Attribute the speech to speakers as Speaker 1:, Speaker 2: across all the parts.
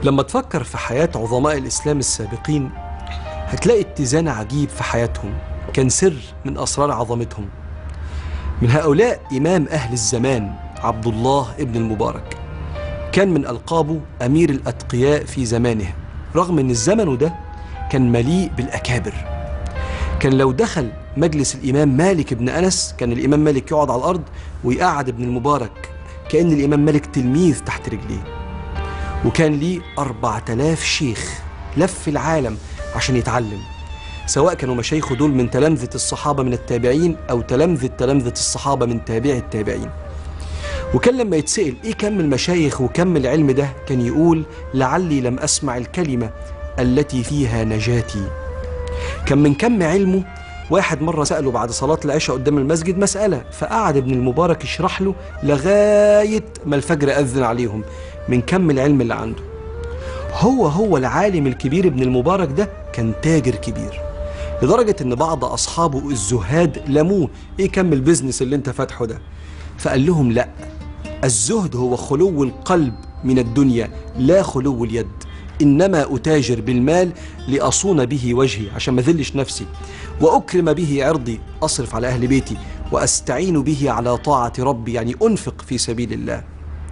Speaker 1: لما تفكر في حياة عظماء الإسلام السابقين هتلاقي اتزان عجيب في حياتهم كان سر من أسرار عظمتهم من هؤلاء إمام أهل الزمان عبد الله ابن المبارك كان من ألقابه أمير الأتقياء في زمانه رغم أن الزمن ده كان مليء بالأكابر كان لو دخل مجلس الإمام مالك بن أنس كان الإمام مالك يقعد على الأرض ويقعد ابن المبارك كأن الإمام مالك تلميذ تحت رجليه وكان ليه أربعة آلاف شيخ لف العالم عشان يتعلم سواء كانوا مشايخه دول من تلامذة الصحابة من التابعين أو تلامذة تلامذة الصحابة من تابع التابعين وكان لما يتسأل إيه كم المشايخ وكم العلم ده كان يقول لعلي لم أسمع الكلمة التي فيها نجاتي كان من كم علمه واحد مرة سأله بعد صلاة العشاء قدام المسجد مسألة فقعد ابن المبارك يشرح له لغاية ما الفجر أذن عليهم من كم العلم اللي عنده هو هو العالم الكبير ابن المبارك ده كان تاجر كبير لدرجة ان بعض اصحابه الزهاد لموه ايه كم البزنس اللي انت فاتحه ده فقال لهم لا الزهد هو خلو القلب من الدنيا لا خلو اليد انما اتاجر بالمال لاصون به وجهي عشان ما ذلش نفسي واكرم به عرضي اصرف على اهل بيتي واستعين به على طاعه ربي يعني انفق في سبيل الله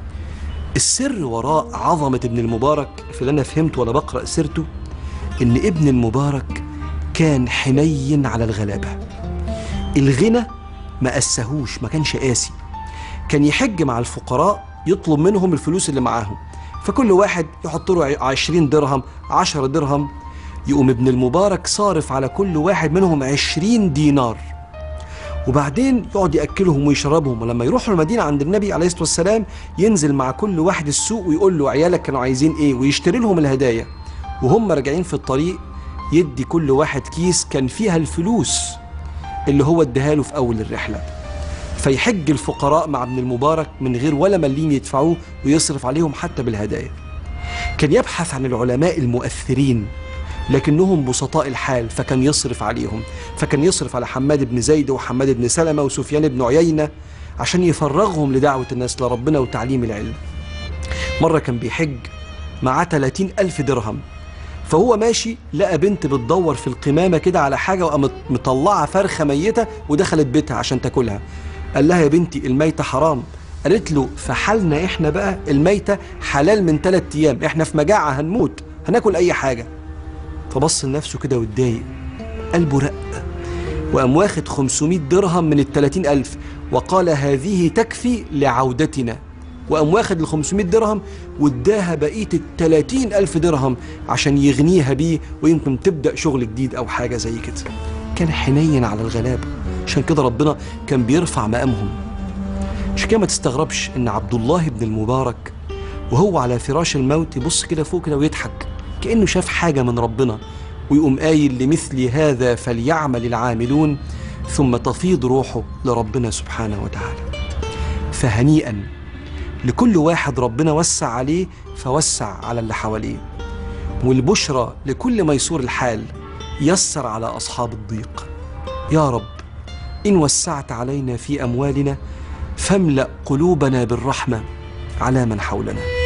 Speaker 1: السر وراء عظمه ابن المبارك في اللي انا فهمته وانا بقرا سيرته ان ابن المبارك كان حنين على الغلابه الغنى ما قسهوش ما كانش قاسي كان يحج مع الفقراء يطلب منهم الفلوس اللي معاهم فكل واحد يحط له عشرين درهم عشرة درهم يقوم ابن المبارك صارف على كل واحد منهم عشرين دينار وبعدين يقعد يأكلهم ويشربهم ولما يروحوا المدينة عند النبي عليه الصلاة والسلام ينزل مع كل واحد السوق ويقول له عيالك كانوا عايزين ايه ويشتري لهم الهدايا وهم راجعين في الطريق يدي كل واحد كيس كان فيها الفلوس اللي هو اداها له في أول الرحلة فيحج الفقراء مع ابن المبارك من غير ولا مليم يدفعوه ويصرف عليهم حتى بالهدايا كان يبحث عن العلماء المؤثرين لكنهم بسطاء الحال فكان يصرف عليهم فكان يصرف على حماد بن زيد وحماد بن سلمة وسفيان بن عيينة عشان يفرغهم لدعوة الناس لربنا وتعليم العلم مرة كان بيحج معاه 30 ألف درهم فهو ماشي لقى بنت بتدور في القمامة كده على حاجة وقامت مطلعة فرخة ميتة ودخلت بيتها عشان تاكلها قال لها يا بنتي الميتة حرام قالت له في حالنا احنا بقى الميتة حلال من ثلاث ايام احنا في مجاعة هنموت هناكل اي حاجة فبص لنفسه كده واتضايق قلبه رق وقام واخد 500 درهم من ال 30 ألف وقال هذه تكفي لعودتنا وقام واخد ال 500 درهم واداها بقية ال 30 ألف درهم عشان يغنيها بيه ويمكن تبدأ شغل جديد أو حاجة زي كده كان حنين على الغلابة عشان كده ربنا كان بيرفع مقامهم عشان كده ما تستغربش ان عبد الله بن المبارك وهو على فراش الموت يبص كده فوق كده ويضحك كأنه شاف حاجة من ربنا ويقوم قايل لمثل هذا فليعمل العاملون ثم تفيض روحه لربنا سبحانه وتعالى فهنيئا لكل واحد ربنا وسع عليه فوسع على اللي حواليه والبشرى لكل ميسور الحال يسر على أصحاب الضيق يا رب إن وسعت علينا في أموالنا فاملأ قلوبنا بالرحمة على من حولنا